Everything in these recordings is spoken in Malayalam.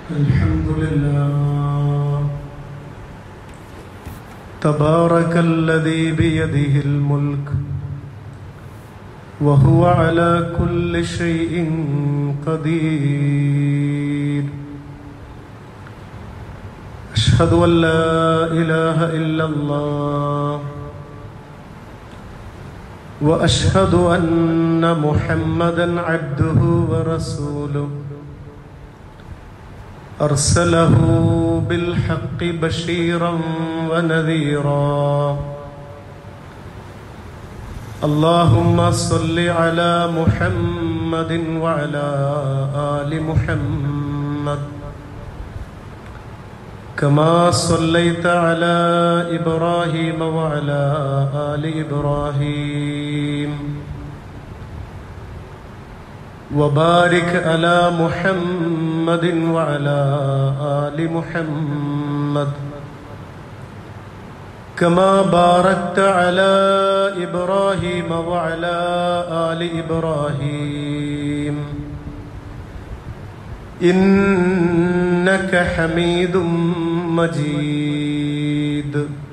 الحمد لله تبارك الذي بيده الملك وهو على كل شيء قدير أشهد أن لا إله إلا الله وأشهد أن محمدا عبده ورسوله أرسله بالحق بشيرا ونذيرا اللهم صل على محمد وعلى آل محمد كما صليت على إبراهيم وعلى آل إبراهيم وبارك على محمد وعلى آل محمد كما باركت على إبراهيم وعلى آل إبراهيم إنك حميد مجيد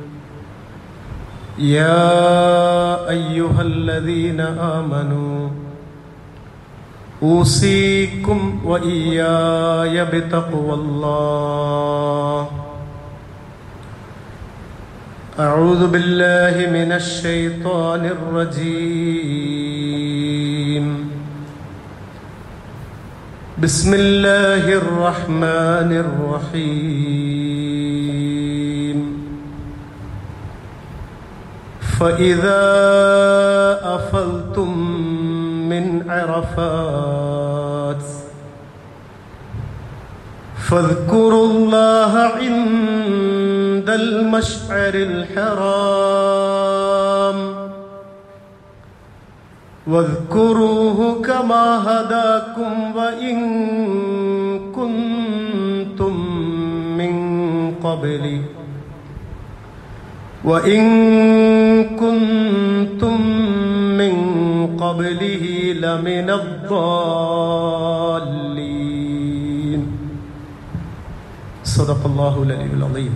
يا أيها الذين آمنوا أوصيكم وإياي بتقوى الله أعوذ بالله من الشيطان الرجيم بسم الله الرحمن الرحيم فإذا أفلتم من عرفات فاذكروا الله عند المشعر الحرام واذكروه كما هداكم وإن كنتم من قبل وإن كنتم من قبله لمن الضالين صدق الله العلي العظيم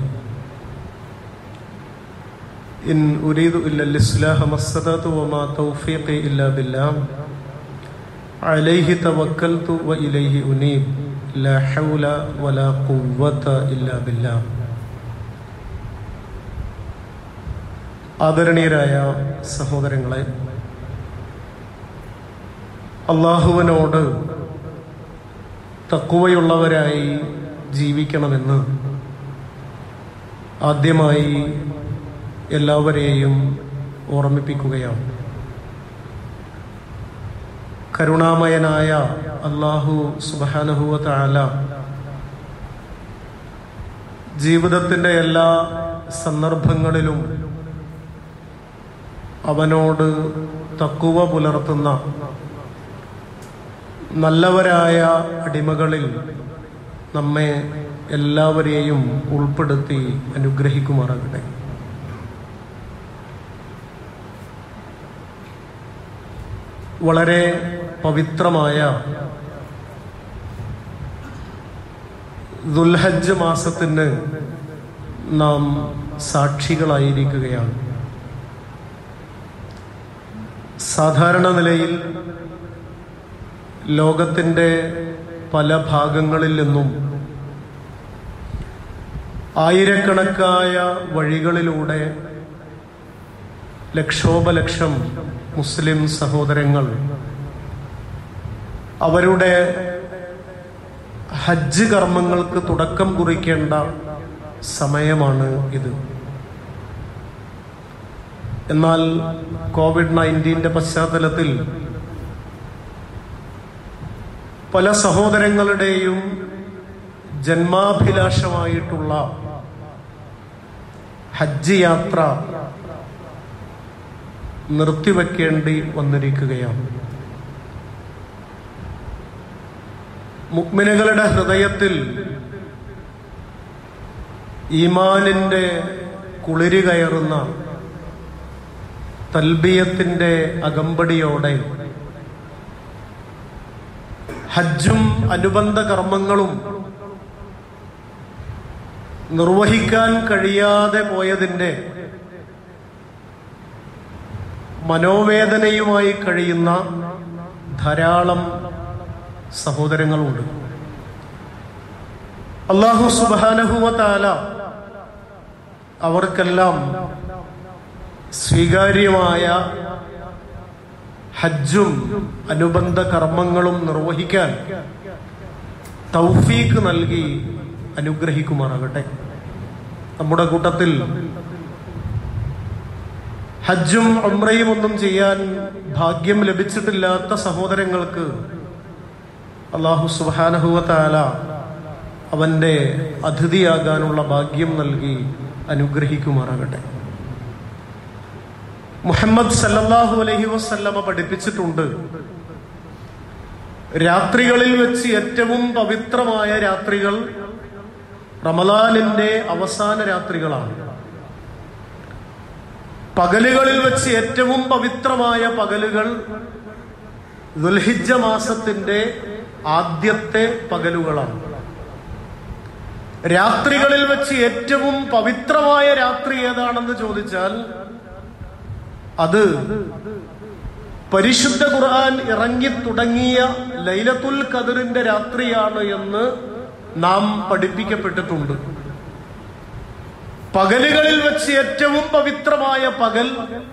إن أريد إلا الإصلاح ما استطعت وما توفيقي إلا بالله عليه توكلت وإليه أنيب لا حول ولا قوة إلا بالله ആദരണീയരായ സഹോദരങ്ങളെ അള്ളാഹുവിനോട് തക്കുവയുള്ളവരായി ജീവിക്കണമെന്ന് ആദ്യമായി എല്ലാവരെയും ഓർമ്മിപ്പിക്കുകയാണ് കരുണാമയനായ അള്ളാഹു സുബാനുഹുവ താല ജീവിതത്തിൻ്റെ എല്ലാ സന്ദർഭങ്ങളിലും അവനോട് തക്കുവ പുലർത്തുന്ന നല്ലവരായ അടിമകളിൽ നമ്മെ എല്ലാവരെയും ഉൾപ്പെടുത്തി അനുഗ്രഹിക്കുമാറാകട്ടെ വളരെ പവിത്രമായ ദുൽഹജ്ജ് മാസത്തിന് നാം സാക്ഷികളായിരിക്കുകയാണ് സാധാരണ നിലയിൽ ലോകത്തിൻ്റെ പല ഭാഗങ്ങളിൽ നിന്നും ആയിരക്കണക്കായ വഴികളിലൂടെ ലക്ഷോപലക്ഷം മുസ്ലിം സഹോദരങ്ങൾ അവരുടെ ഹജ്ജ് കർമ്മങ്ങൾക്ക് തുടക്കം കുറിക്കേണ്ട സമയമാണ് ഇത് എന്നാൽ കോവിഡ് നയൻറ്റീൻ്റെ പശ്ചാത്തലത്തിൽ പല സഹോദരങ്ങളുടെയും ജന്മാഭിലാഷമായിട്ടുള്ള ഹജ്ജ് യാത്ര നിർത്തിവെക്കേണ്ടി വന്നിരിക്കുകയാണ് മുക്മിനുകളുടെ ഹൃദയത്തിൽ ഈമാനിന്റെ കുളിര് കയറുന്ന തൽബിയത്തിന്റെ അകമ്പടിയോടെ ഹജ്ജും അനുബന്ധ കർമ്മങ്ങളും നിർവഹിക്കാൻ കഴിയാതെ പോയതിൻ്റെ മനോവേദനയുമായി കഴിയുന്ന ധാരാളം സഹോദരങ്ങളുണ്ട് അള്ളാഹു സുബാനഹുവ താല അവർക്കെല്ലാം സ്വീകാര്യമായ ഹജ്ജും അനുബന്ധ കർമ്മങ്ങളും നിർവഹിക്കാൻ തൗഫീക്ക് നൽകി അനുഗ്രഹിക്കുമാറാകട്ടെ നമ്മുടെ കൂട്ടത്തിൽ ഹജ്ജും ഉംറയും ഒന്നും ചെയ്യാൻ ഭാഗ്യം ലഭിച്ചിട്ടില്ലാത്ത സഹോദരങ്ങൾക്ക് അള്ളാഹു സുബാനഹുവ താല അവന്റെ അതിഥിയാകാനുള്ള ഭാഗ്യം നൽകി അനുഗ്രഹിക്കുമാറാകട്ടെ മുഹമ്മദ് സല്ലല്ലാഹു അലൈഹി വസല്ലമ പഠിപ്പിച്ചിട്ടുണ്ട് രാത്രികളിൽ വെച്ച് ഏറ്റവും പവിത്രമായ രാത്രികൾ റമലാനിന്റെ അവസാന രാത്രികളാണ് പകലുകളിൽ വെച്ച് ഏറ്റവും പവിത്രമായ പകലുകൾ ദുൽഹിജ മാസത്തിന്റെ ആദ്യത്തെ പകലുകളാണ് രാത്രികളിൽ വെച്ച് ഏറ്റവും പവിത്രമായ രാത്രി ഏതാണെന്ന് ചോദിച്ചാൽ അത് പരിശുദ്ധ ഖുർആൻ ഇറങ്ങി തുടങ്ങിയ ലൈലത്തുൽ ഖദറിന്റെ രാത്രിയാണ് എന്ന് നാം പഠിപ്പിക്കപ്പെട്ടിട്ടുണ്ട് പകലുകളിൽ വെച്ച് ഏറ്റവും പവിത്രമായ പകൽ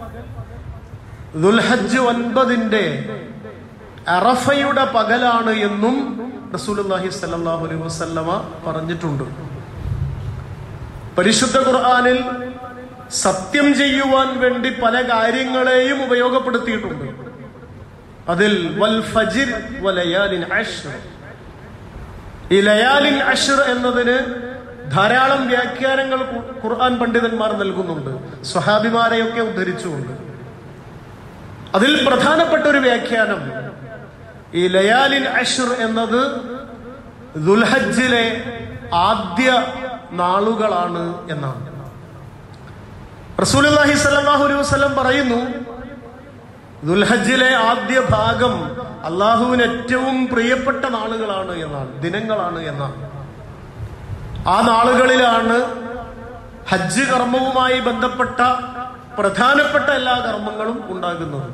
ദുൽഹജ്ജ് ഒൻപതിന്റെ അറഫയുടെ പകലാണ് എന്നും റസൂലുള്ളാഹി സ്വല്ലല്ലാഹു അലൈഹി വസല്ലമ പറഞ്ഞിട്ടുണ്ട് പരിശുദ്ധ ഖുർആനിൽ സത്യം ചെയ്യുവാൻ വേണ്ടി പല കാര്യങ്ങളെയും ഉപയോഗപ്പെടുത്തിയിട്ടുണ്ട് അതിൽ വൽ ഫജിർ വലയാലിൻ അഷ്ർ ഈ ലയാലിൻ അഷ്ർ എന്നതിന് ധാരാളം വ്യാഖ്യാനങ്ങൾ ഖു- ഖുർആൻ പണ്ഡിതന്മാർ നൽകുന്നുണ്ട് സ്വഹാബിമാരെയൊക്കെ ഉദ്ധരിച്ചുകൊണ്ട് അതിൽ പ്രധാനപ്പെട്ട ഒരു വ്യാഖ്യാനം ഈ ലയാലിൻ അഷ്ർ എന്നത് ദുൽഹജ്ജിലെ ആദ്യ നാളുകളാണ് എന്നാണ് റസൂലുള്ളാഹി സ്വല്ലല്ലാഹു അലൈഹി വസല്ലം പറയുന്നു ദുൽഹജ്ജിലെ ആദ്യ ഭാഗം അള്ളാഹുവിന് ഏറ്റവും പ്രിയപ്പെട്ട നാളുകളാണ് എന്നാണ് ദിനങ്ങളാണ് എന്നാണ് ആ നാളുകളിലാണ് ഹജ്ജ് കർമ്മവുമായി ബന്ധപ്പെട്ട പ്രധാനപ്പെട്ട എല്ലാ കർമ്മങ്ങളും ഉണ്ടാകുന്നത്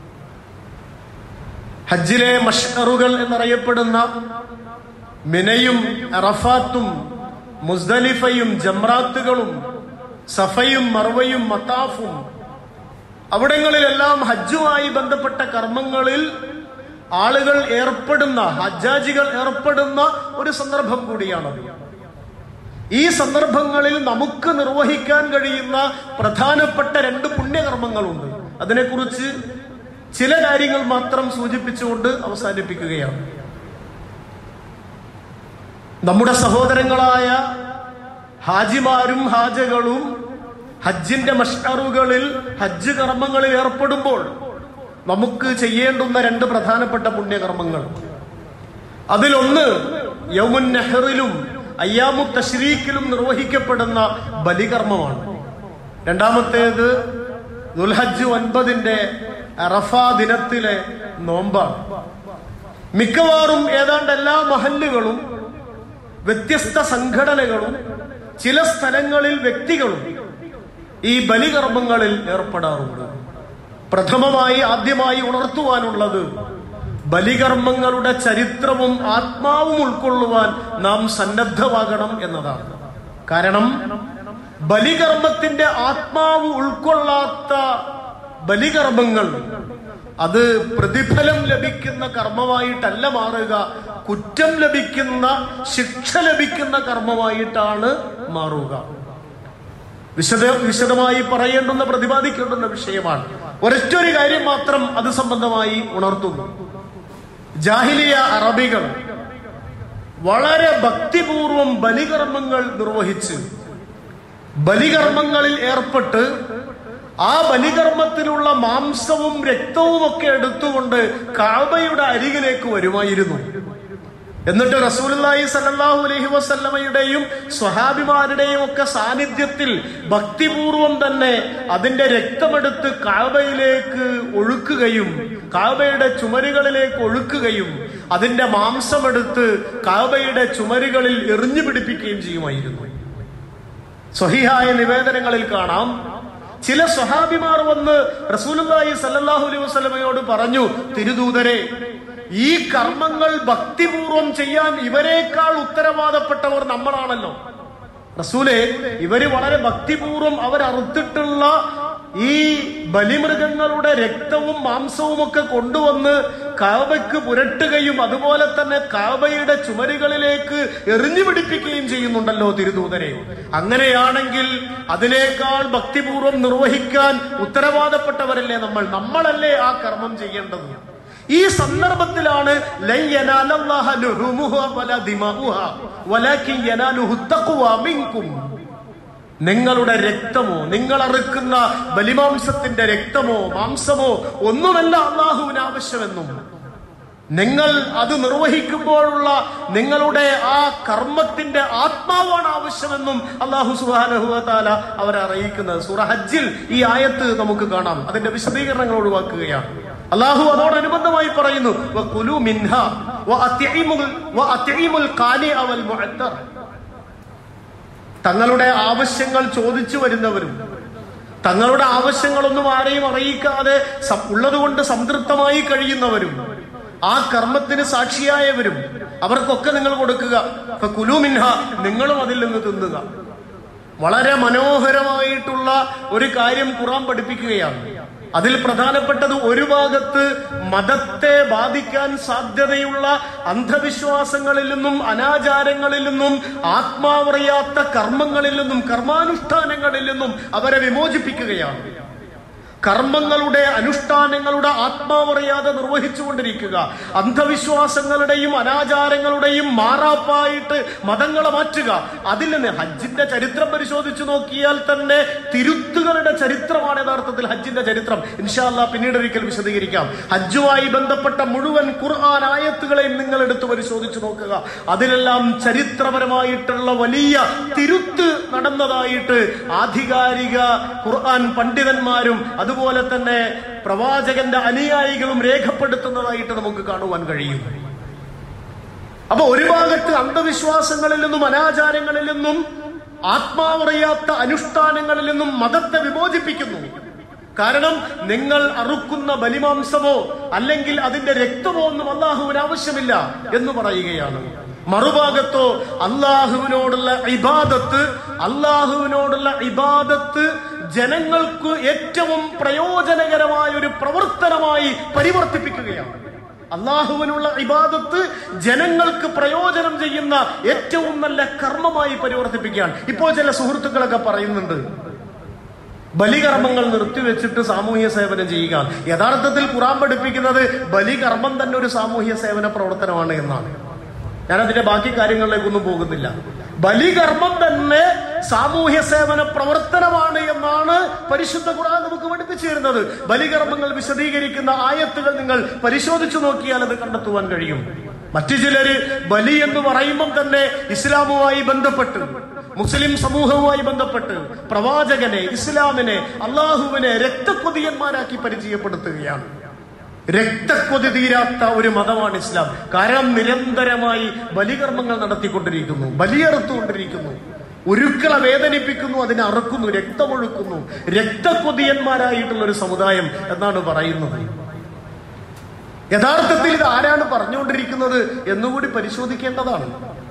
ഹജ്ജിലെ മഷ്കറുകൾ എന്നറിയപ്പെടുന്ന മിനയും അറഫാത്തും മുസ്ദലിഫയും ജംറാത്തുകളും സഫയും മർവയും മത്താഫും അവിടങ്ങളിലെല്ലാം ഹജ്ജുമായി ബന്ധപ്പെട്ട കർമ്മങ്ങളിൽ ആളുകൾ ഏർപ്പെടുന്ന ഹജ്ജാജികൾ ഏർപ്പെടുന്ന ഒരു സന്ദർഭം കൂടിയാണത് ഈ സന്ദർഭങ്ങളിൽ നമുക്ക് നിർവഹിക്കാൻ കഴിയുന്ന പ്രധാനപ്പെട്ട രണ്ട് പുണ്യകർമ്മങ്ങളുണ്ട് അതിനെക്കുറിച്ച് ചില കാര്യങ്ങൾ മാത്രം സൂചിപ്പിച്ചുകൊണ്ട് അവസാനിപ്പിക്കുകയാണ് നമ്മുടെ സഹോദരങ്ങളായ ഹാജിമാരും ഹാജകളും ഹജ്ജിന്റെ മഷ്കറുകളിൽ ഹജ്ജ് കർമ്മങ്ങളിൽ ഏർപ്പെടുമ്പോൾ നമുക്ക് ചെയ്യേണ്ടുന്ന രണ്ട് പ്രധാനപ്പെട്ട പുണ്യകർമ്മങ്ങൾ അതിലൊന്ന് യൗമുൻ നെഹറിലും അയ്യാമു തഷ്രീഖിലും നിർവഹിക്കപ്പെടുന്ന ബലികർമ്മമാണ് രണ്ടാമത്തേത് ദുൽഹജ്ജ് ഒൻപതിന്റെ അറഫ ദിനത്തിലെ നോമ്പാണ് മിക്കവാറും ഏതാണ്ട് എല്ലാ മഹല്ലുകളും വ്യത്യസ്ത സംഘടനകളും ചില സ്ഥലങ്ങളിൽ വ്യക്തികളും ഈ ബലികർമ്മങ്ങളിൽ ഏർപ്പെടാറുണ്ട് പ്രഥമമായി ആദ്യമായി ഉണർത്തുവാനുള്ളത് ബലികർമ്മങ്ങളുടെ ചരിത്രവും ആത്മാവും ഉൾക്കൊള്ളുവാൻ നാം സന്നദ്ധമാകണം എന്നതാണ് കാരണം ബലികർമ്മത്തിന്റെ ആത്മാവ് ഉൾക്കൊള്ളാത്ത ബലികർമ്മങ്ങൾ അത് പ്രതിഫലം ലഭിക്കുന്ന കർമ്മമായിട്ടല്ല മാറുക കുറ്റം ലഭിക്കുന്ന ശിക്ഷ ലഭിക്കുന്ന കർമ്മമായിട്ടാണ് മാറുക വിശദ വിശദമായി പറയേണ്ടുന്ന പ്രതിപാദിക്കേണ്ടുന്ന വിഷയമാണ് ഒരൊറ്റൊരു കാര്യം മാത്രം അത് സംബന്ധമായി ഉണർത്തുന്നു ജാഹിലിയ അറബികൾ വളരെ ഭക്തിപൂർവം ബലികർമ്മങ്ങൾ നിർവഹിച്ച് ബലികർമ്മങ്ങളിൽ ഏർപ്പെട്ട് ആ ബലികർമ്മത്തിലുള്ള മാംസവും രക്തവും ഒക്കെ എടുത്തുകൊണ്ട് കാബയുടെ അരികിലേക്ക് വരുമായിരുന്നു എന്നിട്ട് റസൂലുള്ളാഹി സല്ലല്ലാഹു അലൈഹി വസല്ലമയുടെയും സ്വഹാബിമാരുടെയും ഒക്കെ സാന്നിധ്യത്തിൽ ഭക്തിപൂർവം തന്നെ അതിന്റെ രക്തമെടുത്ത് കാബയിലേക്ക് ഒഴുക്കുകയും കാബയുടെ ചുമരുകളിലേക്ക് ഒഴുക്കുകയും അതിന്റെ മാംസമെടുത്ത് കാബയുടെ ചുമരുകളിൽ എറിഞ്ഞു പിടിപ്പിക്കുകയും ചെയ്യുമായിരുന്നു സ്വഹിഹായ നിവേദനങ്ങളിൽ കാണാം ചില സ്വഹാബിമാർ വന്ന് റസൂലുള്ളാഹി സല്ലല്ലാഹു അലൈഹി വസല്ലമയോട് പറഞ്ഞു തിരുദൂതരെ ഈ കർമ്മങ്ങൾ ഭക്തിപൂർവം ചെയ്യാൻ ഇവരെക്കാൾ ഉത്തരവാദപ്പെട്ടവർ നമ്മളാണല്ലോ റസൂലെ ഇവര് വളരെ ഭക്തിപൂർവം അവരറുത്തിട്ടുള്ള ഈ ബലിമൃഗങ്ങളുടെ രക്തവും മാംസവും ഒക്കെ കൊണ്ടുവന്ന് കാബയ്ക്ക് പുരട്ടുകയും അതുപോലെ തന്നെ കാബയുടെ ചുമരുകളിലേക്ക് എറിഞ്ഞു പിടിപ്പിക്കുകയും ചെയ്യുന്നുണ്ടല്ലോ തിരുദൂതരെ അങ്ങനെയാണെങ്കിൽ അതിനേക്കാൾ ഭക്തിപൂർവം നിർവഹിക്കാൻ ഉത്തരവാദപ്പെട്ടവരല്ലേ നമ്മൾ നമ്മളല്ലേ ആ കർമ്മം ചെയ്യേണ്ടത് ഈ സന്ദർഭത്തിലാണ് ലൻ യനാലല്ലാഹ ലുഹുമുഹ വലാ ദിമാഉഹ വലാകിൻ യനാലുഹു തഖ്വ മിൻകും നിങ്ങളുടെ രക്തമോ നിങ്ങൾ അറുക്കുന്ന ബലിമാംസത്തിന്റെ രക്തമോ മാംസമോ ഒന്നുമല്ല അള്ളാഹുവിന് ആവശ്യമെന്നും നിങ്ങൾ അത് നിർവഹിക്കുമ്പോഴുള്ള നിങ്ങളുടെ ആ കർമ്മത്തിന്റെ ആത്മാവാണ് ആവശ്യമെന്നും അള്ളാഹു സുഹാനഹുല അവരെ അറിയിക്കുന്നത് സൂറ ഹജ്ജിൽ ഈ ആയത്ത് നമുക്ക് കാണാം അതിന്റെ വിശദീകരണങ്ങൾ ഒഴിവാക്കുകയാണ് അള്ളാഹു അതോടനുബന്ധമായി പറയുന്നു "വകുലു മിൻഹ വഅത്ഇമുൽ- വഅത്ഇമുൽ ഖാനിഅ വൽ മുഅത്തർ." തങ്ങളുടെ ആവശ്യങ്ങൾ ചോദിച്ചു വരുന്നവരും തങ്ങളുടെ ആവശ്യങ്ങളൊന്നും ആരെയും അറിയിക്കാതെ സം- ഉള്ളതുകൊണ്ട് സംതൃപ്തമായി കഴിയുന്നവരും ആ കർമ്മത്തിന് സാക്ഷിയായവരും അവർക്കൊക്കെ നിങ്ങൾ കൊടുക്കുക ഇപ്പൊ കുലുമിൻഹ നിങ്ങളും അതിൽ നിന്ന് തിന്നുക വളരെ മനോഹരമായിട്ടുള്ള ഒരു കാര്യം ഖുറാൻ പഠിപ്പിക്കുകയാണ് അതിൽ പ്രധാനപ്പെട്ടത് ഒരു ഭാഗത്ത് മതത്തെ ബാധിക്കാൻ സാധ്യതയുള്ള അന്ധവിശ്വാസങ്ങളിൽ നിന്നും അനാചാരങ്ങളിൽ നിന്നും ആത്മാവറിയാത്ത കർമ്മങ്ങളിൽ നിന്നും കർമാനുഷ്ഠാനങ്ങളിൽ നിന്നും അവരെ വിമോചിപ്പിക്കുകയാണ് കർമ്മങ്ങളുടെ അനുഷ്ഠാനങ്ങളുടെ ആത്മാവറിയാതെ നിർവഹിച്ചുകൊണ്ടിരിക്കുക അന്ധവിശ്വാസങ്ങളുടെയും അനാചാരങ്ങളുടെയും മാറാപ്പായിട്ട് മതങ്ങളെ മാറ്റുക അതിൽ നിന്ന് ഹജ്ജിന്റെ ചരിത്രം പരിശോധിച്ചു നോക്കിയാൽ തന്നെ തിരുത്തുകളുടെ ചരിത്രമാണ് യഥാർത്ഥത്തിൽ ഹജ്ജിന്റെ ചരിത്രം ഇൻഷാല്ല പിന്നീട് ഒരിക്കൽ വിശദീകരിക്കാം ഹജ്ജുമായി ബന്ധപ്പെട്ട മുഴുവൻ ഖുർആൻ ആയത്തുകളെയും നിങ്ങൾ എടുത്ത് പരിശോധിച്ചു നോക്കുക അതിലെല്ലാം ചരിത്രപരമായിട്ടുള്ള വലിയ തിരുത്ത് നടന്നതായിട്ട് ആധികാരിക ഖുർആൻ പണ്ഡിതന്മാരും അതുപോലെ തന്നെ പ്രവാചകന്റെ അനുയായികളും രേഖപ്പെടുത്തുന്നതായിട്ട് നമുക്ക് കാണുവാൻ കഴിയും അപ്പൊ ഒരു ഭാഗത്ത് അന്ധവിശ്വാസങ്ങളിൽ നിന്നും അനാചാരങ്ങളിൽ നിന്നും ആത്മാവറിയാത്ത അനുഷ്ഠാനങ്ങളിൽ നിന്നും മതത്തെ വിമോചിപ്പിക്കുന്നു കാരണം നിങ്ങൾ അറുക്കുന്ന ബലിമാംസമോ അല്ലെങ്കിൽ അതിന്റെ രക്തമോ ഒന്നും അള്ളാഹുവിന് ആവശ്യമില്ല എന്ന് പറയുകയാണ് മറുഭാഗത്തോ അള്ളാഹുവിനോടുള്ള ഇബാദത്ത് അള്ളാഹുവിനോടുള്ള ഇബാദത്ത് ജനങ്ങൾക്ക് ഏറ്റവും പ്രയോജനകരമായ ഒരു പ്രവർത്തനമായി പരിവർത്തിപ്പിക്കുകയാണ് അള്ളാഹുവിനുള്ള ഇബാദത്ത് ജനങ്ങൾക്ക് പ്രയോജനം ചെയ്യുന്ന ഏറ്റവും നല്ല കർമ്മമായി പരിവർത്തിപ്പിക്കുകയാണ് ഇപ്പോൾ ചില സുഹൃത്തുക്കളൊക്കെ പറയുന്നുണ്ട് ബലികർമ്മങ്ങൾ നിർത്തിവെച്ചിട്ട് സാമൂഹ്യ സേവനം ചെയ്യുക യഥാർത്ഥത്തിൽ ഖുറാൻ പഠിപ്പിക്കുന്നത് ബലികർമ്മം തന്നെ ഒരു സാമൂഹ്യ സേവന പ്രവർത്തനമാണ് എന്നാണ് ഞാൻ അതിന്റെ ബാക്കി കാര്യങ്ങളിലേക്കൊന്നും പോകുന്നില്ല ബലികർമ്മം തന്നെ സാമൂഹ്യ സേവന പ്രവർത്തനമാണ് എന്നാണ് പരിശുദ്ധ ഖുർആൻ നമുക്ക് പഠിപ്പിച്ചു തരുന്നത് ബലികർമ്മങ്ങൾ വിശദീകരിക്കുന്ന ആയത്തുകൾ നിങ്ങൾ പരിശോധിച്ചു നോക്കിയാൽ അത് കണ്ടെത്തുവാൻ കഴിയും മറ്റു ചിലര് ബലി എന്ന് പറയുമ്പം തന്നെ ഇസ്ലാമുമായി ബന്ധപ്പെട്ട് മുസ്ലിം സമൂഹവുമായി ബന്ധപ്പെട്ട് പ്രവാചകനെ ഇസ്ലാമിനെ അള്ളാഹുവിനെ രക്തക്കൊതിയന്മാരാക്കി പരിചയപ്പെടുത്തുകയാണ് രക്തക്കൊതി തീരാത്ത ഒരു മതമാണ് ഇസ്ലാം കാരണം നിരന്തരമായി ബലികർമ്മങ്ങൾ നടത്തിക്കൊണ്ടിരിക്കുന്നു ബലിയറുത്തുകൊണ്ടിരിക്കുന്നു ഉരുക്കളെ വേദനിപ്പിക്കുന്നു അതിനെ അറുക്കുന്നു രക്തമൊഴുക്കുന്നു രക്തക്കൊതിയന്മാരായിട്ടുള്ള ഒരു സമുദായം എന്നാണ് പറയുന്നത് യഥാർത്ഥത്തിൽ ഇത് ആരാണ് പറഞ്ഞുകൊണ്ടിരിക്കുന്നത് എന്നുകൂടി പരിശോധിക്കേണ്ടതാണ്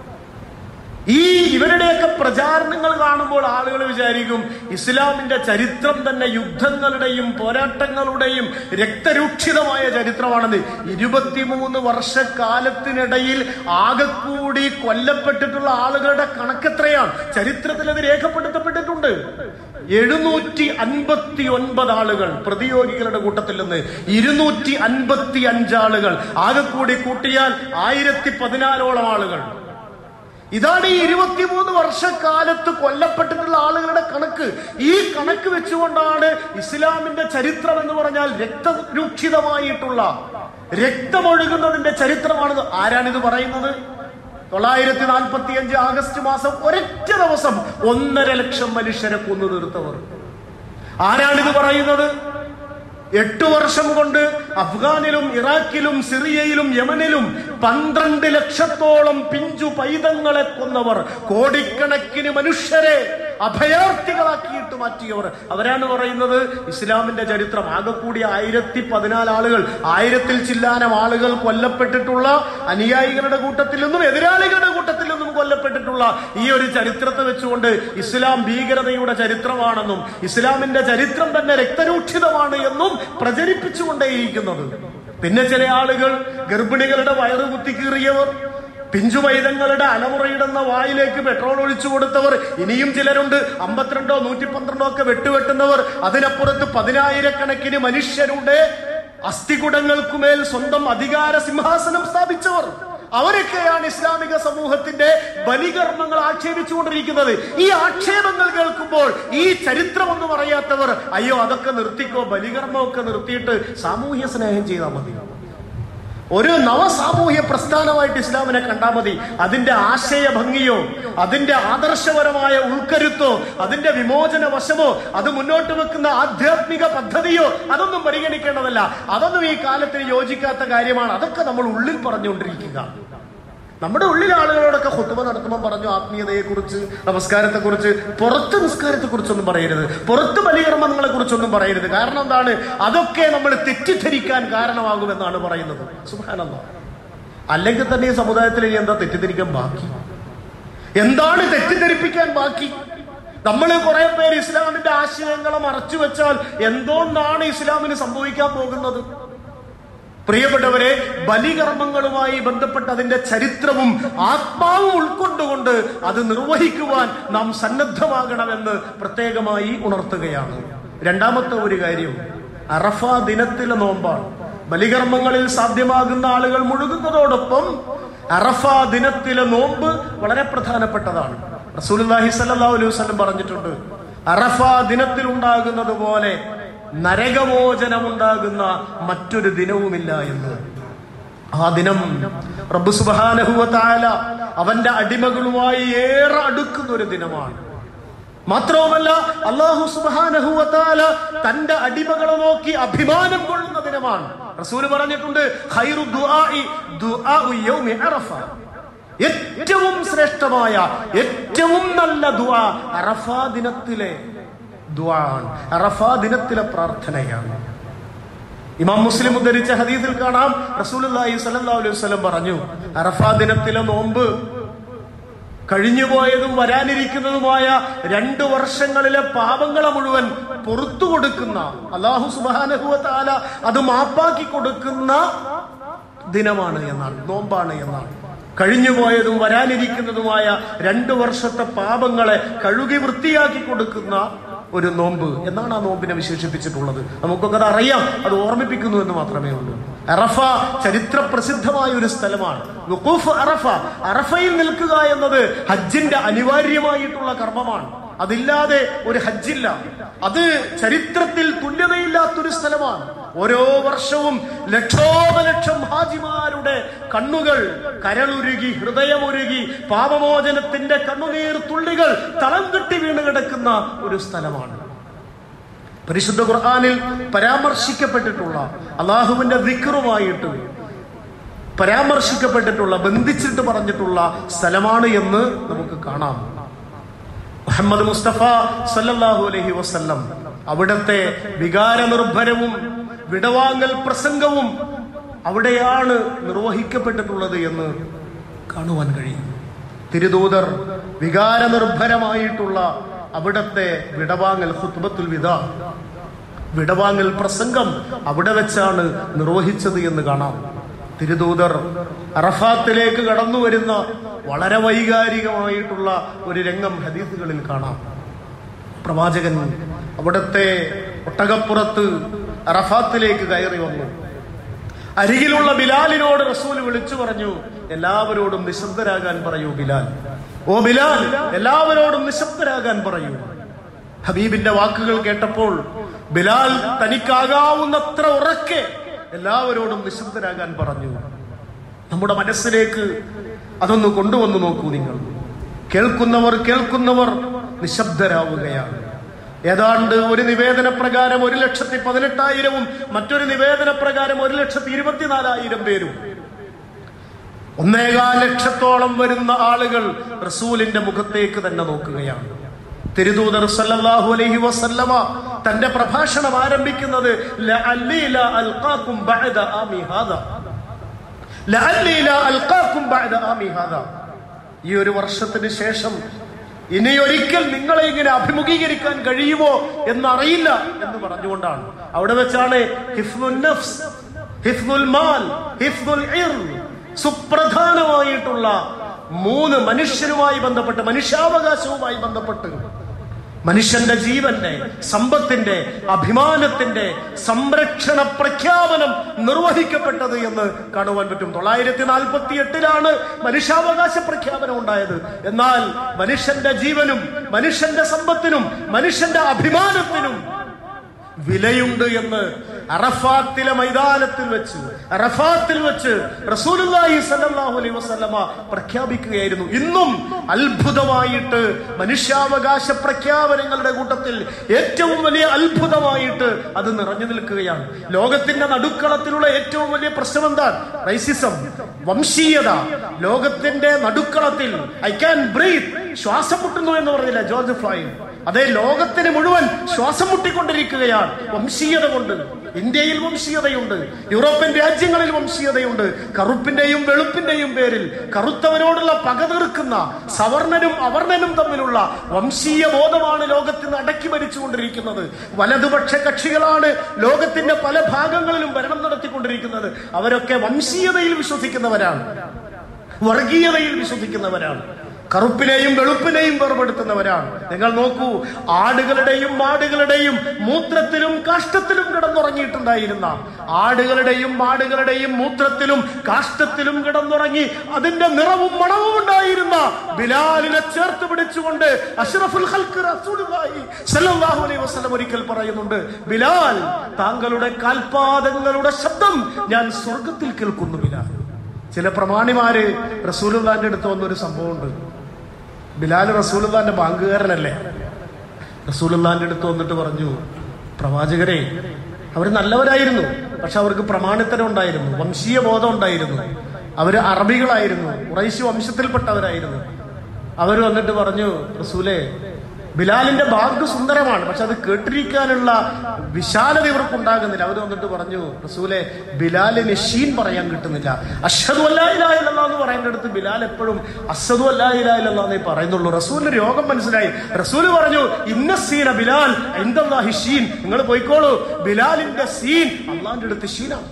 ഈ ഇവരുടെയൊക്കെ പ്രചാരണങ്ങൾ കാണുമ്പോൾ ആളുകൾ വിചാരിക്കും ഇസ്ലാമിന്റെ ചരിത്രം തന്നെ യുദ്ധങ്ങളുടെയും പോരാട്ടങ്ങളുടെയും രക്തരൂക്ഷിതമായ ചരിത്രമാണെന്ന് ഇരുപത്തിമൂന്ന് വർഷക്കാലത്തിനിടയിൽ ആകെക്കൂടി കൊല്ലപ്പെട്ടിട്ടുള്ള ആളുകളുടെ കണക്കെത്രയാണ് ചരിത്രത്തിൽ അത് രേഖപ്പെടുത്തപ്പെട്ടിട്ടുണ്ട് എഴുന്നൂറ്റി അൻപത്തി ഒൻപത് ആളുകൾ പ്രതിയോഗികളുടെ കൂട്ടത്തിൽ നിന്ന് ഇരുന്നൂറ്റി അൻപത്തി അഞ്ചാളുകൾ ആകെക്കൂടി കൂട്ടിയാൽ ആയിരത്തി പതിനാലോളം ആളുകൾ ഇതാണ് ഈ ഇരുപത്തിമൂന്ന് വർഷക്കാലത്ത് കൊല്ലപ്പെട്ടിട്ടുള്ള ആളുകളുടെ കണക്ക് ഈ കണക്ക് വെച്ചുകൊണ്ടാണ് ഇസ്ലാമിന്റെ ചരിത്രം എന്ന് പറഞ്ഞാൽ രക്തരൂക്ഷിതമായിട്ടുള്ള രക്തമൊഴുകുന്നതിന്റെ ചരിത്രമാണെന്ന് ആരാണിത് പറയുന്നത് തൊള്ളായിരത്തി നാൽപ്പത്തി അഞ്ച് ആഗസ്റ്റ് മാസം ഒരൊറ്റ ദിവസം ഒന്നര ലക്ഷം മനുഷ്യരെ കൊന്നു തീർത്തവർ ആരാണിത് പറയുന്നത് എട്ടു വർഷം കൊണ്ട് അഫ്ഗാനിലും ഇറാഖിലും സിറിയയിലും യമനിലും പന്ത്രണ്ട് ലക്ഷത്തോളം പിഞ്ചു പൈതങ്ങളെ കൊന്നവർ കോടിക്കണക്കിന് മനുഷ്യരെ അഭയാർത്ഥികളാക്കിയിട്ട് മാറ്റിയവർ അവരാണ് പറയുന്നത് ഇസ്ലാമിന്റെ ചരിത്രം ആകെ കൂടി ആയിരത്തി പതിനാല് ആളുകൾ ആയിരത്തിൽ ചില്ലാനം ആളുകൾ കൊല്ലപ്പെട്ടിട്ടുള്ള അനുയായികളുടെ കൂട്ടത്തിൽ നിന്നും എതിരാളികളുടെ കൂട്ടത്തിൽ നിന്നും കൊല്ലപ്പെട്ടിട്ടുള്ള ഈ ഒരു ചരിത്രത്തെ വെച്ചുകൊണ്ട് ഇസ്ലാം ഭീകരതയുടെ ചരിത്രമാണെന്നും ഇസ്ലാമിന്റെ ചരിത്രം തന്നെ രക്തരൂക്ഷിതമാണ് എന്നും പ്രചരിപ്പിച്ചുകൊണ്ടേയിരിക്കുന്നത് പിന്നെ ചില ആളുകൾ ഗർഭിണികളുടെ വയറ് കുത്തിക്കീറിയവർ പിഞ്ചു പൈതങ്ങളുടെ അലമുറയിടുന്ന വായിലേക്ക് പെട്രോൾ ഒഴിച്ചു കൊടുത്തവർ ഇനിയും ചിലരുണ്ട് അമ്പത്തിരണ്ടോ നൂറ്റി പന്ത്രണ്ടോ ഒക്കെ വെട്ടുവെട്ടുന്നവർ അതിനപ്പുറത്ത് പതിനായിരക്കണക്കിന് മനുഷ്യരുടെ അസ്ഥികുടങ്ങൾക്കുമേൽ സ്വന്തം അധികാര സിംഹാസനം സ്ഥാപിച്ചവർ അവരൊക്കെയാണ് ഇസ്ലാമിക സമൂഹത്തിന്റെ ബലികർമ്മങ്ങൾ ആക്ഷേപിച്ചുകൊണ്ടിരിക്കുന്നത് ഈ ആക്ഷേപങ്ങൾ കേൾക്കുമ്പോൾ ഈ ചരിത്രം ഒന്നും അറിയാത്തവർ അയ്യോ അതൊക്കെ നിർത്തിക്കോ ബലികർമ്മമൊക്കെ നിർത്തിയിട്ട് സാമൂഹ്യ സ്നേഹം ചെയ്താൽ മതി ഒരു നവസാമൂഹ്യ പ്രസ്ഥാനമായിട്ട് ഇസ്ലാമിനെ കണ്ടാൽ മതി അതിന്റെ ആശയ ഭംഗിയോ അതിന്റെ ആദർശപരമായ ഉൾക്കരുത്തോ അതിന്റെ വിമോചന വശമോ അത് മുന്നോട്ട് വെക്കുന്ന ആധ്യാത്മിക പദ്ധതിയോ അതൊന്നും പരിഗണിക്കേണ്ടതല്ല അതൊന്നും ഈ കാലത്തിന് യോജിക്കാത്ത കാര്യമാണ് അതൊക്കെ നമ്മൾ ഉള്ളിൽ പറഞ്ഞുകൊണ്ടിരിക്കുക നമ്മുടെ ഉള്ളിൽ ആളുകളോടൊക്കെ ഹുത്തുമ നടത്തുമ്പോൾ പറഞ്ഞു ആത്മീയതയെ കുറിച്ച് നമസ്കാരത്തെ കുറിച്ച് പുറത്ത് നിസ്കാരത്തെ കുറിച്ചൊന്നും പറയരുത് പുറത്ത് ബലികർമ്മങ്ങളെ കുറിച്ചൊന്നും പറയരുത് കാരണം എന്താണ് അതൊക്കെ നമ്മൾ തെറ്റിദ്ധരിക്കാൻ കാരണമാകുമെന്നാണ് പറയുന്നത് സുഹാനന്ദ അല്ലെങ്കിൽ തന്നെ ഈ സമുദായത്തിൽ ഇനി എന്താ തെറ്റിദ്ധരിക്കാൻ ബാക്കി എന്താണ് തെറ്റിദ്ധരിപ്പിക്കാൻ ബാക്കി നമ്മൾ കുറെ പേര് ഇസ്ലാമിന്റെ ആശയങ്ങളെ മറച്ചു വെച്ചാൽ എന്തോന്നാണ് ഇസ്ലാമിന് സംഭവിക്കാൻ പോകുന്നത് പ്രിയപ്പെട്ടവരെ ബലികർമ്മങ്ങളുമായി ബന്ധപ്പെട്ട അതിന്റെ ചരിത്രവും ആത്മാവും ഉൾക്കൊണ്ടുകൊണ്ട് അത് നിർവഹിക്കുവാൻ നാം സന്നദ്ധമാകണമെന്ന് പ്രത്യേകമായി ഉണർത്തുകയാണ് രണ്ടാമത്തെ ഒരു കാര്യം അറഫ ദിനത്തിലെ നോമ്പാണ് ബലികർമ്മങ്ങളിൽ സാധ്യമാകുന്ന ആളുകൾ മുഴുകുന്നതോടൊപ്പം അറഫ ദിനത്തിലെ നോമ്പ് വളരെ പ്രധാനപ്പെട്ടതാണ് റസൂലുള്ളാഹി സ്വല്ലല്ലാഹു അലൈഹി വസല്ലം പറഞ്ഞിട്ടുണ്ട് അറഫ ദിനത്തിൽ ഉണ്ടാകുന്നത് പോലെ നരകമോചനമുണ്ടാകുന്ന മറ്റൊരു ദിനവുമില്ല എന്ന് ആ ദിനം റബ്ബ് സുബാനഹുവത്തായ അവന്റെ അടിമകളുമായി ഏറെ അടുക്കുന്ന ഒരു ദിനമാണ് മാത്രവുമല്ല അള്ളാഹു സുബാനഹുവത്താല തന്റെ അടിമകളെ നോക്കി അഭിമാനം കൊള്ളുന്ന ദിനമാണ് റസൂല് പറഞ്ഞിട്ടുണ്ട് ഖൈറു ദുആഇ ദുആഉ യൗമി അറഫ ഏറ്റവും ശ്രേഷ്ഠമായ ഏറ്റവും നല്ല ദുആ അറഫ ദിനത്തിലെ ദുആണ് അറഫ ദിനത്തിലെ പ്രാർത്ഥനയാണ് ഇമാം മുസ്ലിം ഉദ്ധരിച്ച ഹദീസിൽ കാണാം റസൂലുള്ളാഹി സ്വല്ലല്ലാഹു അലൈഹി വസല്ലം പറഞ്ഞു അറഫ ദിനത്തിലെ നോമ്പ് കഴിഞ്ഞുപോയതും വരാനിരിക്കുന്നതുമായ രണ്ടു വർഷങ്ങളിലെ പാപങ്ങളെ മുഴുവൻ പുറത്തു കൊടുക്കുന്ന അള്ളാഹു സുബാനഹുവ താല അത് മാപ്പാക്കി കൊടുക്കുന്ന ദിനമാണ് എന്നാണ് നോമ്പാണ് എന്നാണ് കഴിഞ്ഞുപോയതും വരാനിരിക്കുന്നതുമായ രണ്ടു വർഷത്തെ പാപങ്ങളെ കഴുകി വൃത്തിയാക്കി കൊടുക്കുന്ന ഒരു നോമ്പ് എന്നാണ് ആ നോമ്പിനെ വിശേഷിപ്പിച്ചിട്ടുള്ളത് നമുക്കൊക്കെ അത് അറിയാം അത് ഓർമ്മിപ്പിക്കുന്നു എന്ന് മാത്രമേ ഉള്ളൂ അറഫ ചരിത്ര പ്രസിദ്ധമായ ഒരു സ്ഥലമാണ് വുഖൂഫ് അറഫ അറഫയിൽ നിൽക്കുക എന്നത് ഹജ്ജിന്റെ അനിവാര്യമായിട്ടുള്ള കർമ്മമാണ് അതില്ലാതെ ഒരു ഹജ്ജില്ല അത് ചരിത്രത്തിൽ തുല്യതയില്ലാത്തൊരു സ്ഥലമാണ് ഓരോ വർഷവും ലക്ഷോപലക്ഷം ഹാജിമാരുടെ കണ്ണുകൾ കരളുരുകി ഹൃദയമുരുകി പാപമോചനത്തിന്റെ കണ്ണുനീർ തുള്ളികൾ തളം കെട്ടി വീണ് കിടക്കുന്ന ഒരു സ്ഥലമാണ് പരിശുദ്ധ ഖുർആാനിൽ പരാമർശിക്കപ്പെട്ടിട്ടുള്ള അള്ളാഹുവിന്റെ വിക്റുമായിട്ട് പരാമർശിക്കപ്പെട്ടിട്ടുള്ള ബന്ധിച്ചിട്ട് പറഞ്ഞിട്ടുള്ള സ്ഥലമാണ് എന്ന് നമുക്ക് കാണാം മുഹമ്മദ് മുസ്തഫ സല്ലല്ലാഹു അലൈഹി വസല്ലം അവിടത്തെ വികാരനിർഭരവും വിടവാങ്ങൽ പ്രസംഗവും അവിടെയാണ് നിർവഹിക്കപ്പെട്ടിട്ടുള്ളത് എന്ന് കാണുവാൻ കഴിയും തിരുദൂതർ വികാരനിർഭരമായിട്ടുള്ള അവിടത്തെ വിടവാങ്ങൽ ഹുത്ബത്തുൽ വിദാ വിടവാങ്ങൽ പ്രസംഗം അവിടെ വെച്ചാണ് നിർവഹിച്ചത് എന്ന് കാണാം തിരുദൂതർ അറഫാത്തിലേക്ക് കടന്നു വരുന്ന വളരെ വൈകാരികമായിട്ടുള്ള ഒരു രംഗം ഹദീസുകളിൽ കാണാം പ്രവാചകൻ അവിടുത്തെ ഒട്ടകപ്പുറത്ത് അറഫാത്തിലേക്ക് കയറി വന്നു അരികിലുള്ള ബിലാലിനോട് റസൂൽ വിളിച്ചു പറഞ്ഞു എല്ലാവരോടും നിശബ്ദരാകാൻ പറയൂ ബിലാൽ ഓ ബിലാൽ എല്ലാവരോടും നിശബ്ദരാകാൻ പറയൂ ഹബീബിന്റെ വാക്കുകൾ കേട്ടപ്പോൾ ബിലാൽ തനിക്കാകാവുന്നത്ര ഉറക്കെ എല്ലാവരോടും നിശബ്ദരാകാൻ പറഞ്ഞു നമ്മുടെ മനസ്സിലേക്ക് അതൊന്ന് കൊണ്ടുവന്നു നോക്കൂ നിങ്ങൾ കേൾക്കുന്നവർ കേൾക്കുന്നവർ നിശബ്ദരാവുകയാണ് ഏതാണ്ട് ഒരു നിവേദന പ്രകാരം ഒരു ലക്ഷത്തി പതിനെട്ടായിരവും മറ്റൊരു നിവേദന പ്രകാരം ഒരു ലക്ഷത്തി ഇരുപത്തിനാലായിരം പേരും ഒന്നേകാൽ ലക്ഷത്തോളം വരുന്ന ആളുകൾ റസൂലിന്റെ മുഖത്തേക്ക് തന്നെ നോക്കുകയാണ് തിരുദൂതർ സല്ലല്ലാഹു അലൈഹി വസല്ലമ തന്റെ പ്രഭാഷണം ആരംഭിക്കുന്നത് ലഅല്ലി ലാ അൽഖാകും ബഅദ ആമി ഹാദാ ലഅല്ലി ലാ അൽഖാകും ബഅദ ആമി ഹാദാ ഈ ഒരു വർഷത്തിന് ശേഷം ഇനി ഒരിക്കൽ നിങ്ങളെ ഇങ്ങനെ അഭിമുഖീകരിക്കാൻ കഴിയുമോ എന്നറിയില്ല എന്ന് പറഞ്ഞുകൊണ്ടാണ് അവിടെ വെച്ചാണ് ഹിഫ്ദുൽ നഫ്സ് ഹിഫ്ദുൽ മാൽ ഹിഫ്ദുൽ ഇർദ് സുപ്രധാനമായിട്ടുള്ള മൂന്ന് മനുഷ്യരുമായി ബന്ധപ്പെട്ട് മനുഷ്യാവകാശവുമായി ബന്ധപ്പെട്ട് മനുഷ്യന്റെ ജീവന്റെ സമ്പത്തിന്റെ അഭിമാനത്തിന്റെ സംരക്ഷണ പ്രഖ്യാപനം നിർവഹിക്കപ്പെട്ടത് എന്ന് കാണുവാൻ പറ്റും തൊള്ളായിരത്തി നാൽപ്പത്തി എട്ടിലാണ് മനുഷ്യാവകാശ പ്രഖ്യാപനം ഉണ്ടായത് എന്നാൽ മനുഷ്യന്റെ ജീവനും മനുഷ്യന്റെ സമ്പത്തിനും മനുഷ്യന്റെ അഭിമാനത്തിനും വിലയുണ്ട് എന്ന് അറഫാത്തിലെ മൈതാനത്തിൽ വെച്ച് അറഫാത്തിൽ വെച്ച് റസൂലുള്ളാഹി സ്വല്ലല്ലാഹു അലൈഹി വസല്ലമ പ്രഖ്യാപിക്കുകയായിരുന്നു ഇന്നും അത്ഭുതമായിട്ട് മനുഷ്യാവകാശ പ്രഖ്യാപനങ്ങളുടെ കൂട്ടത്തിൽ ഏറ്റവും വലിയ അത്ഭുതമായിട്ട് അത് നിറഞ്ഞു നിൽക്കുകയാണ് ലോകത്തിന്റെ നടുക്കളത്തിലുള്ള ഏറ്റവും വലിയ പ്രശ്നം എന്താണ് റൈസിസം വംശീയത ലോകത്തിന്റെ നടുക്കളത്തിൽ ഐ ക്യാൻ ബ്രീത്ത് ശ്വാസം മുട്ടുന്നു എന്ന് പറഞ്ഞില്ല ജോർജ് ഫ്ലോയിൻ അതേ ലോകത്തിന് മുഴുവൻ ശ്വാസം മുട്ടിക്കൊണ്ടിരിക്കുകയാണ് വംശീയത കൊണ്ട് ഇന്ത്യയിൽ വംശീയതയുണ്ട് യൂറോപ്യൻ രാജ്യങ്ങളിൽ വംശീയതയുണ്ട് കറുപ്പിന്റെയും വെളുപ്പിന്റെയും പേരിൽ കറുത്തവരോടുള്ള പക തീർക്കുന്ന സവർണനും അവർണനും തമ്മിലുള്ള വംശീയ ബോധമാണ് ലോകത്തിന് അടക്കി ഭരിച്ചുകൊണ്ടിരിക്കുന്നത് വലതുപക്ഷ കക്ഷികളാണ് ലോകത്തിന്റെ പല ഭാഗങ്ങളിലും ഭരണം നടത്തിക്കൊണ്ടിരിക്കുന്നത് അവരൊക്കെ വംശീയതയിൽ വിശ്വസിക്കുന്നവരാണ് വർഗീയതയിൽ വിശ്വസിക്കുന്നവരാണ് കറുപ്പിനെയും വെളുപ്പിനെയും വേർപെടുത്തുന്നവരാണ് നിങ്ങൾ നോക്കൂ ആടുകളുടെയും മാടുകളുടെയും മൂത്രത്തിലും കാഷ്ടത്തിലും കിടന്നുറങ്ങിയിട്ടുണ്ടായിരുന്ന ആടുകളുടെയും മാടുകളുടെയും മൂത്രത്തിലും കാഷ്ടത്തിലും കിടന്നുറങ്ങി അതിന്റെ നിറവും മണവും ഉണ്ടായിരുന്ന ബിലാലിനെ ചേർത്ത് പിടിച്ചുകൊണ്ട് അഷ്റഫുൽ ഖൽഖ് റസൂലുള്ളാഹി സ്വല്ലല്ലാഹു അലൈഹി വസല്ലം ഒരിക്കൽ പറയുന്നുണ്ട് ബിലാൽ താങ്കളുടെ കാൽപാദങ്ങളുടെ ശബ്ദം ഞാൻ സ്വർഗത്തിൽ കേൾക്കുന്നു ബിലാൽ ചില പ്രമാണിമാര് റസൂലുള്ളാന്റെ അടുത്ത് വന്നൊരു സംഭവമുണ്ട് ബിലാൽ റസൂലുള്ളാന്റെ ബാങ്കുകാരനല്ലേ റസൂലുള്ളാന്റെ അടുത്ത് വന്നിട്ട് പറഞ്ഞു പ്രവാചകരെ അവർ നല്ലവരായിരുന്നു പക്ഷെ അവർക്ക് പ്രമാണിത്തരം ഉണ്ടായിരുന്നു വംശീയ ബോധം ഉണ്ടായിരുന്നു അവര് അറബികളായിരുന്നു കുറേശ്ശി വംശത്തിൽപ്പെട്ടവരായിരുന്നു അവർ വന്നിട്ട് പറഞ്ഞു റസൂലെ ബിലാലിന്റെ ബാഗ് സുന്ദരമാണ് പക്ഷെ അത് കേട്ടിരിക്കാനുള്ള വിശാലത ഇവർക്ക് ഉണ്ടാകുന്നില്ല അവർ വന്നിട്ട് പറഞ്ഞു റസൂലെ ബിലാലിന് ഷീൻ പറയാൻ കിട്ടുന്നില്ല അഷദു അല്ലാഹില്ല എന്ന് പറയുന്നിടത്ത് ബിലാൽ എപ്പോഴും അസദു അല്ലാഹില്ല എന്നേ പറയുന്നുള്ളൂ റസൂലിന് രോഗം മനസ്സിലായി റസൂല് പറഞ്ഞു ഇന്ന സീന ബിലാൽ എന്തല്ലാഹി ഷീൻ നിങ്ങൾ പോയിക്കോളൂ ബിലാലിന്റെ സീൻ അള്ളാന്റെ അടുത്ത് ഷീനാണ്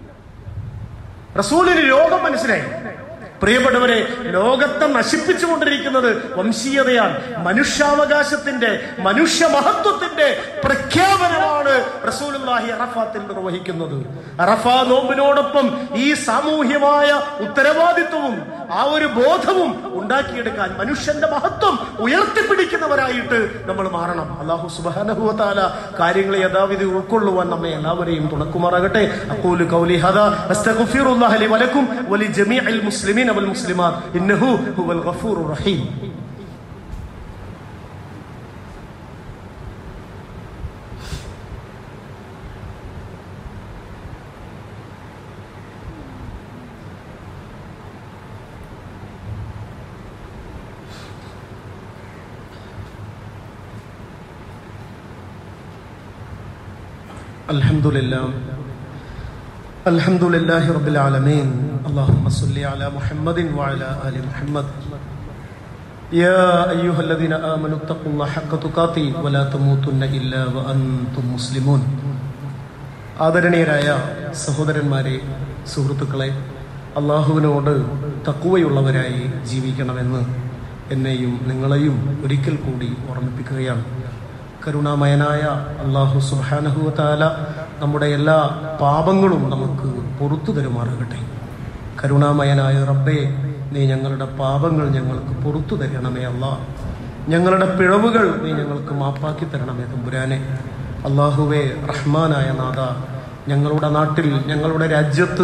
റസൂലിന് രോഗം മനസ്സിലായി പ്രിയപ്പെട്ടവരെ ലോകത്തെ നശിപ്പിച്ചുകൊണ്ടിരിക്കുന്നത് വംശീയതയാണ് മനുഷ്യാവകാശത്തിന്റെ മനുഷ്യ മഹത്വത്തിന്റെ പ്രഖ്യാപനമാണ് റസൂലുള്ളാഹി അറഫാത്തിൽ നിർവഹിക്കുന്നത് അറഫാ നോമ്പിനോടൊപ്പം ഈ സാമൂഹ്യമായ ഉത്തരവാദിത്വവും ആ ഒരു ബോധവും ഉണ്ടാക്കിയെടുക്കാൻ മനുഷ്യന്റെ മഹത്വം ഉയർത്തിപ്പിടിക്കുന്നവരായിട്ട് നമ്മൾ മാറണം അള്ളാഹു സുബാനഹുവത്താല കാര്യങ്ങളെ യഥാവിധി ഉൾക്കൊള്ളുവാൻ നമ്മെ എല്ലാവരെയും തുണക്കുമാറാകട്ടെ അക്കൂലു കൗലി ഹദ അസ്തഗ്ഫിറുല്ലാഹി ലി വലക്കും വലി ജമീഅൽ മുസ്ലിമീൻ വൽ മുസ്ലിമാത്ത് ഇന്നഹു ഹുവൽ ഗഫൂറുർ റഹീം الحمد لله الحمد لله رب العالمين اللهم صل على محمد وعلى آل محمد يا أيها الذين آمنوا اتقوا الله حق تقاته ولا تموتن إلا وأنتم مسلمون ആദരണീയരായ സഹോദരന്മാരെ സുഹൃത്തുക്കളെ അള്ളാഹുവിനോട് തക്കുവയുള്ളവരായി ജീവിക്കണമെന്ന് എന്നെയും നിങ്ങളെയും ഒരിക്കൽ കൂടി ഓർമ്മിപ്പിക്കുകയാണ് കരുണാമയനായ അള്ളാഹു സുബാനഹുവത്താല നമ്മുടെ എല്ലാ പാപങ്ങളും നമുക്ക് പൊറത്തു തരുമാറാകട്ടെ കരുണാമയനായ റബ്ബെ നീ ഞങ്ങളുടെ പാപങ്ങൾ ഞങ്ങൾക്ക് പൊറത്തു തരണമേ അല്ല ഞങ്ങളുടെ പിഴവുകൾ നീ ഞങ്ങൾക്ക് മാപ്പാക്കി തരണമേ തമ്പുരാനെ അള്ളാഹുവെ റഹ്മാനായ നാഥ ഞങ്ങളുടെ നാട്ടിൽ ഞങ്ങളുടെ രാജ്യത്ത്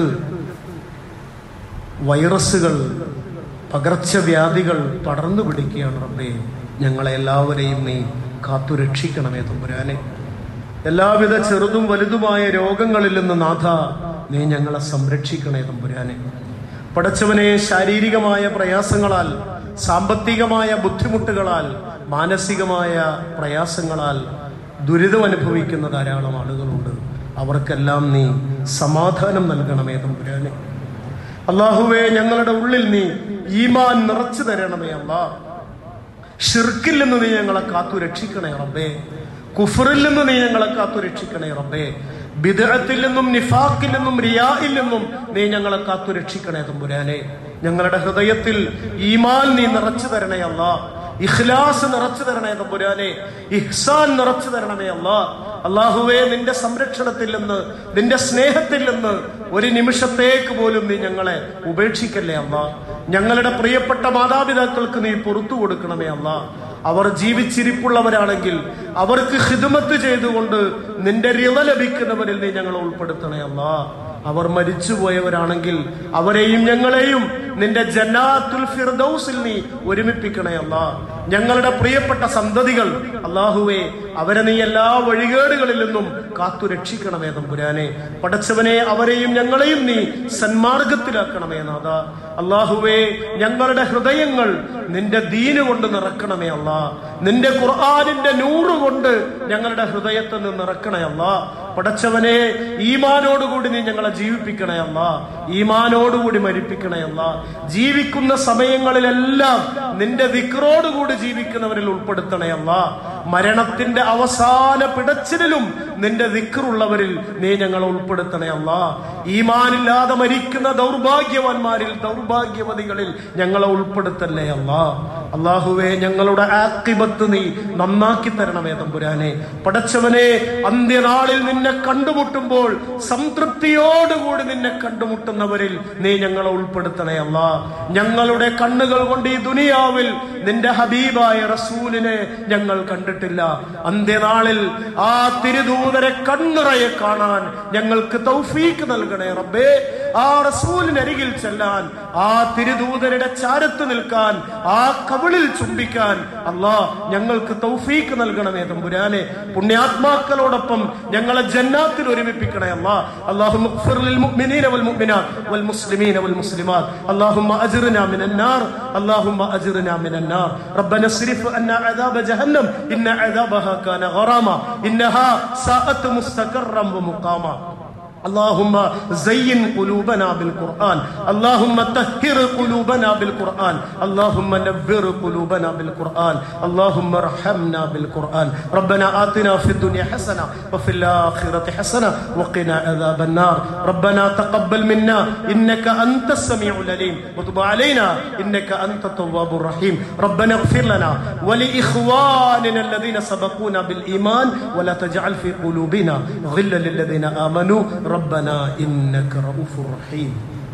വൈറസുകൾ പകർച്ചവ്യാധികൾ പടർന്നു പിടിക്കുകയാണ് റബ്ബേ ഞങ്ങളെ എല്ലാവരെയും നീ കാത്തു രക്ഷിക്കണമേ തമ്പുരാനെ എല്ലാവിധ ചെറുതും വലുതുമായ രോഗങ്ങളിൽ നിന്ന് നാഥ നീ ഞങ്ങളെ സംരക്ഷിക്കണേ തമ്പുരാനെ പടച്ചവനെ ശാരീരികമായ പ്രയാസങ്ങളാൽ സാമ്പത്തികമായ ബുദ്ധിമുട്ടുകളാൽ മാനസികമായ പ്രയാസങ്ങളാൽ ദുരിതം അനുഭവിക്കുന്ന ധാരാളം ആളുകളുണ്ട് അവർക്കെല്ലാം നീ സമാധാനം നൽകണമേ തമ്പുരാനെ അള്ളാഹുവേ ഞങ്ങളുടെ ഉള്ളിൽ നീ ഈമാൻ നിറച്ചു തരണമേ അല്ലാ ഷിർക്കിൽ നിന്ന് നീ ഞങ്ങളെ കാത്തു രക്ഷിക്കണേ റബ്ബേ കുഫറിൽ നിന്ന് നീ ഞങ്ങളെ കാത്തു രക്ഷിക്കണേ റബ്ബേ ബിദഅത്തിൽ നിന്നും നിഫാഖിൽ നിന്നും റിയായിൽ നിന്നും നീ ഞങ്ങളെ കാത്തു രക്ഷിക്കണേ തമ്പുരാനെ ഞങ്ങളുടെ ഹൃദയത്തിൽ ഈമാൻ നീ നിറച്ചു തരണേ അല്ലാ ഇഖ്ലാസ് നിറച്ചു തരണേ തമ്പുരാനെ ഇഹ്സാൻ നിറച്ചു തരണമേ അല്ലാ അള്ളാഹുവേ നിന്റെ സംരക്ഷണത്തിൽ നിന്ന് നിന്റെ സ്നേഹത്തിൽ നിന്ന് ഒരു നിമിഷത്തേക്ക് പോലും നീ ഞങ്ങളെ ഉപേക്ഷിക്കല്ലേ അല്ലാ ഞങ്ങളുടെ പ്രിയപ്പെട്ട മാതാപിതാക്കൾക്ക് നീ പുറത്തു കൊടുക്കണമേ അല്ലാ അവർ ജീവിച്ചിരിപ്പുള്ളവരാണെങ്കിൽ അവർക്ക് ഹിദ്മത്ത് ചെയ്തുകൊണ്ട് നിന്റെ റിള ലഭിക്കുന്നവരിൽ നീ ഞങ്ങളെ ഉൾപ്പെടുത്തണേ അല്ലാ അവർ മരിച്ചുപോയവരാണെങ്കിൽ അവരെയും ഞങ്ങളെയും നിന്റെ ജന്നാത്തുൽ ഫിർദൌസിൽ നീ ഒരുമിപ്പിക്കണേ അല്ലാ ഞങ്ങളുടെ പ്രിയപ്പെട്ട സന്തതികൾ അള്ളാഹുവേ അവരെ നീ എല്ലാ വഴികേടുകളിൽ നിന്നും കാത്തു രക്ഷിക്കണമേ തമ്പുരാനെ പടച്ചവനെ അവരെയും ഞങ്ങളെയും നീ സന്മാർഗത്തിലാക്കണമേ നാഥ അള്ളാഹുവേ ഞങ്ങളുടെ ഹൃദയങ്ങൾ നിന്റെ ദീന് കൊണ്ട് നിറക്കണമേ അല്ല നിന്റെ ഖുർആാനിന്റെ നൂറ് കൊണ്ട് ഞങ്ങളുടെ ഹൃദയത്തിൽ നിന്ന് നിറക്കണേ അല്ല പടച്ചവനെ ഈമാനോടുകൂടി നീ ഞങ്ങളെ ജീവിപ്പിക്കണേ അല്ല ഈമാനോടുകൂടി മരിപ്പിക്കണേ അല്ല ജീവിക്കുന്ന സമയങ്ങളിലെല്ലാം നിന്റെ ദിക്റോടുകൂടി ജീവിക്കുന്നവരിൽ ഉൾപ്പെടുത്തണേ അല്ല മരണത്തിന്റെ അവസാന പിടച്ചിലും നിന്റെ ദിക്റുള്ളവരിൽ നീ ഞങ്ങളെ ഉൾപ്പെടുത്തണേ അല്ല ഈമാനില്ലാതെ മരിക്കുന്ന ദൗർഭാഗ്യവാന്മാരിൽ ദൗർഭാഗ്യവതികളിൽ ഞങ്ങളെ ഉൾപ്പെടുത്തല്ലേ അല്ല അള്ളാഹുവേ ഞങ്ങളുടെ ആക്കിബത്ത് നീ നന്നാക്കി തരണമേ തമ്പുരാനെ പടച്ചവനെ അന്ത്യനാളിൽ നിന്നെ കണ്ടുമുട്ടുമ്പോൾ സംതൃപ്തിയോടുകൂടി നിന്നെ കണ്ടുമുട്ടുന്നവരിൽ നീ ഞങ്ങളെ ഉൾപ്പെടുത്തണേ അല്ല ഞങ്ങളുടെ കണ്ണുകൾ കൊണ്ട് ഈ ദുനിയാവിൽ നിന്റെ ഹബീബായ റസൂലിനെ ഞങ്ങൾ കണ്ടിട്ടില്ല അന്ത്യനാളിൽ ആ തിരുദൂതരെ കണ്ണിറയെ കാണാൻ ഞങ്ങൾക്ക് തൗഫീക്ക് നൽകണേ റബ്ബേ ആ റസൂലിനരികിൽ ചെല്ലാൻ ആ തിരുദൂതരുടെ ചാരത്ത് നിൽക്കാൻ ആ കവിളിൽ ചുംബിക്കാൻ അല്ലാ ഞങ്ങൾക്ക് തൗഫീക്ക് നൽകണമേ തമ്പുരാനെ പുണ്യാത്മാക്കളോടൊപ്പം ഞങ്ങളെ ജന്നാത്തിൽ ഒരുമിപ്പിക്കണേ അല്ലാ അല്ലാഹു للمؤمنين والمؤمنات والمسلمين والمسلمات اللهم اجرنا من النار اللهم اجرنا من النار ربنا اصرف عنا عذاب جهنم ان عذابها كان غراما انها ساءت مستقرا ومقاما اللهم زين قلوبنا بالقرآن اللهم طهر قلوبنا بالقرآن اللهم نور قلوبنا بالقرآن اللهم ارحمنا بالقرآن ربنا آتنا في الدنيا حسنة وفي الآخرة حسنة وقنا عذاب النار ربنا تقبل منا إنك أنت السميع العليم وتب علينا إنك أنت التواب الرحيم ربنا اغفر لنا ولإخواننا الذين سبقونا بالإيمان ولا تجعل في قلوبنا غلا للذين آمنوا ربنا إنك رؤوف رحيم